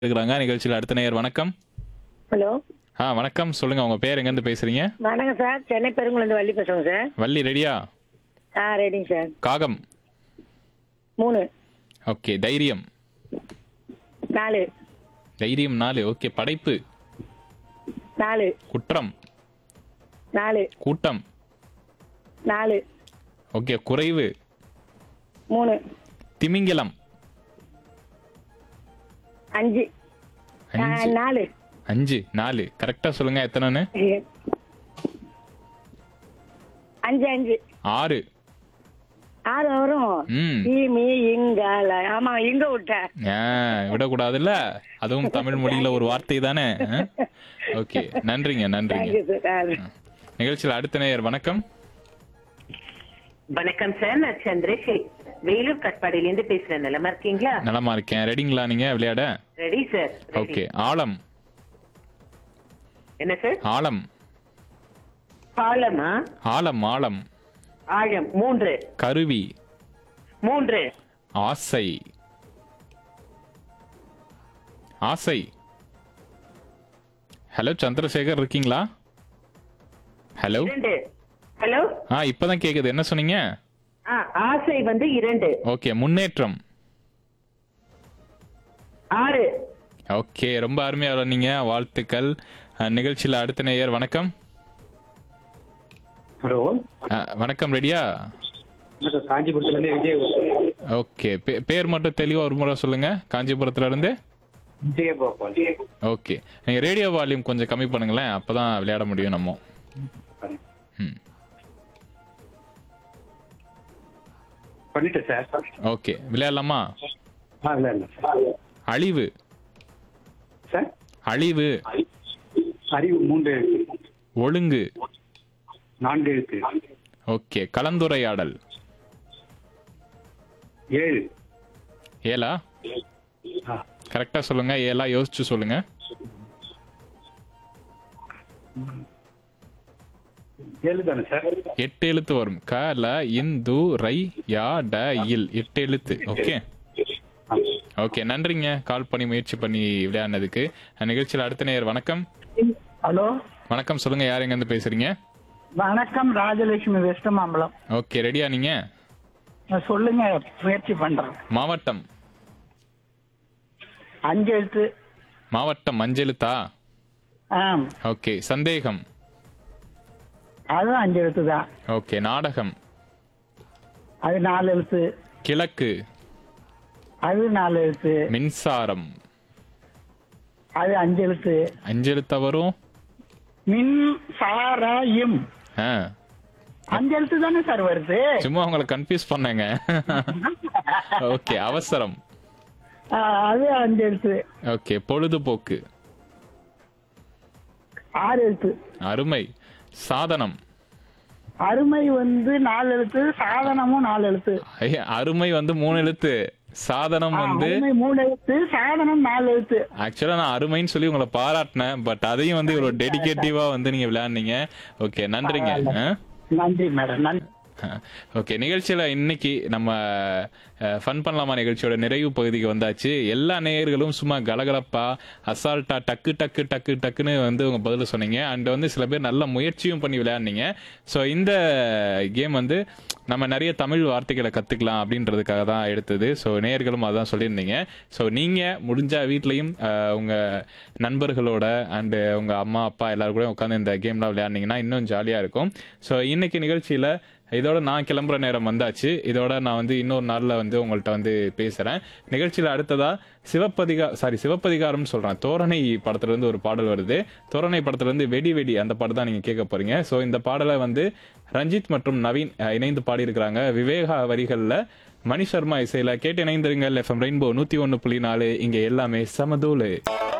இருக்கிறாங்க நிகழ்ச்சியில் அடுத்த நேயர் வணக்கம் ஹலோ ஆ வணக்கம் சொல்லுங்க உங்க பேர் எங்கேருந்து பேசுறீங்க வணக்கம் சார் சென்னை பெருங்குளந்து வள்ளி பேசுகிறோம் சார் வள்ளி ரெடியா ஆ ரெடிங்க சார் காகம் மூணு ஓகே தைரியம் நாலு தைரியம் நாலு ஓகே படைப்பு நாலு குற்றம் நாலு கூட்டம் நாலு ஓகே குறைவு மூணு திமிங்கிலம் அஞ்சு ஆ, அஞ்சு நாலு அஞ்சு நாலு கரெக்டா சொல்லுங்க எத்தனைன்னு அஞ்சு அஞ்சு ஆறு ஆறு வரும் ம் ஈ மீ இங்கால ஆமா இங்க விட்டேன் ஆ, விடக்கூடாதுல்ல அதுவும் தமிழ் மொழியில ஒரு வார்த்தை தானே ஓகே நன்றிங்க நன்றிங்க தேங்க்யூ சார் நிகழ்ச்சியில் அடுத்த நேயர் வணக்கம் வணக்கம் சார் நான் சந்திரசேகர் வேலூர் கட்பாடியிலேருந்து பேசுறேன் நிலமா இருக்கீங்களா நலமா இருக்கேன் ரெடிங்களா நீங்க விளையாட ரெடி சார் ஓகே ஆழம் என்ன சார் ஆழம் ஆழமா ஆழம் ஆழம் ஆழம் மூன்று கருவி மூன்று ஆசை ஆசை ஹலோ சந்திரசேகர் இருக்கீங்களா ஹலோ இரண்டு ஹலோ ஆ இப்பதான் கேக்குது என்ன சொன்னீங்க ஆ ஆசை வந்து இரண்டு ஓகே முன்னேற்றம் ஆறு ஓகே ரொம்ப அருமையா விளையாடுனீங்க வாழ்த்துக்கள் அஹ், நிகழ்ச்சியில அடுத்த நேயர் வணக்கம் ஹலோ அஹ், வணக்கம் ரெடியா வணக்கம் காஞ்சிபுரத்துல இருந்து விஜய் ஓகே பே- பேர் மட்டும் தெளிவா ஒரு முறை சொல்லுங்க காஞ்சிபுரத்துல இருந்து விஜயகோபால் ஓகே நீங்க ரேடியோ வால்யூம் கொஞ்சம் கம்மி பண்ணுங்களேன் அப்பதான் விளையாட முடியும் நம்ம ம் பண்ணிட்டேன் சார் ஓகே விளையாடலாமா ஆ இல்லை இல்லை அழிவு சார் அழிவு அறிவு மூன்று எழுத்து ஒழுங்கு நான்கு எழுத்து ஓகே கலந்துரையாடல் ஏழு ஏலா ஆ கரெக்டா சொல்லுங்க ஏலா யோசிச்சு சொல்லுங்க ஏழு தானே சார் எட்டு எழுத்து வரும் க ல இந்து ரை யா ட இல் எட்டு எழுத்து ஓகே ஆ. ஓகே நன்றிங்க கால் பண்ணி முயற்சி பண்ணி விளையாடினதுக்கு நிகழ்ச்சியில் அடுத்த நேயர் வணக்கம் ஹலோ வணக்கம் சொல்லுங்க யார் எங்க இருந்து பேசுறீங்க வணக்கம் ராஜலட்சுமி வெஸ்ட் மாம்பலம் ஓகே ரெடியா நீங்க நான் சொல்லுங்க முயற்சி பண்றேன் மாவட்டம் அஞ்சு எழுத்து மாவட்டம் மஞ்செழுத்தா ஆ ஓகே சந்தேகம் அதுவும் அஞ்சு எழுத்து தான் ஓகே நாடகம் அது நாலு எழுத்து கிழக்கு அது நாலு எழுத்து மின்சாரம் அது அஞ்சு எழுத்து அஞ்செழுத்தா வரும் மின் சார இம் ஆ அஞ்சு எழுத்து தானே சார் வருது சும்மா உங்களை கன்ஃபியூஸ் பண்ணேங்க ஓகே அவசரம் ஆ, அது அஞ்சு எழுத்து ஓகே பொழுதுபோக்கு ஆறு எழுத்து அருமை சாதனம் அருமை வந்து நாலு எழுத்து சாதனமும் நாலு எழுத்து ஐயா, அருமை வந்து மூணு எழுத்து சாதனம் ஆ, வந்து அருமை மூணு எழுத்து சாதனம் நாலு எழுத்து ஆக்சுவலா நான் அருமைன்னு சொல்லி உங்களை பாராட்டினேன் பட் அதையும் வந்து இவ்வளவு டெடிகேட்டிவா வந்து நீங்க விளையாடுனீங்க ஓகே நன்றிங்க ஆ? நன்றி மேடம் நன்றி ஓகே நிகழ்ச்சியில இன்னைக்கு நம்ம ஃபன் பண்ணலாமா நிகழ்ச்சியோட நிறைவு பகுதிக்கு வந்தாச்சு எல்லா நேயர்களும் சும்மா கலகலப்பா அசால்ட்டா டக்கு டக்கு டக்கு டக்குன்னு வந்து உங்க பதில் சொன்னீங்க அண்ட் வந்து சில பேர் நல்ல முயற்சியும் பண்ணி விளையாடுனீங்க ஸோ இந்த கேம் வந்து நம்ம நிறைய தமிழ் வார்த்தைகளை கத்துக்கலாம் அப்படின்றதுக்காக தான் எடுத்தது ஸோ நேயர்களும் அதான் சொல்லியிருந்தீங்க ஸோ நீங்க முடிஞ்சா வீட்லயும் அஹ், உங்க நண்பர்களோட அண்டு உங்க அம்மா அப்பா எல்லாரும் கூட உட்காந்து இந்த கேம்லாம் விளையாடுனீங்கன்னா இன்னும் ஜாலியா இருக்கும் ஸோ இன்னைக்கு நிகழ்ச்சியில இதோட நான் கிளம்புற நேரம் வந்தாச்சு இதோட நான் வந்து இன்னொரு நாள்ல வந்து உங்கள்ட்ட வந்து பேசுறேன் நிகழ்ச்சியில அடுத்ததா சிவப்பதிகா சாரி சிவப்பதிகாரம்னு சொல்றேன் தோரணை படத்துல இருந்து ஒரு பாடல் வருது தோரணை படத்துல இருந்து வெடி வெடி அந்த பாட்டு தான் நீங்க கேட்க போறீங்க ஸோ இந்த பாடலை வந்து ரஞ்சித் மற்றும் நவீன் அஹ், இணைந்து பாடியிருக்கிறாங்க விவேகா வரிகள்ல மணி சர்மா இசையில கேட்டு இணைந்திருங்கள் எஃப்எம் ரெயின்போ நூத்தி ஒன்னு புள்ளி நாலு இங்க எல்லாமே சமதூளு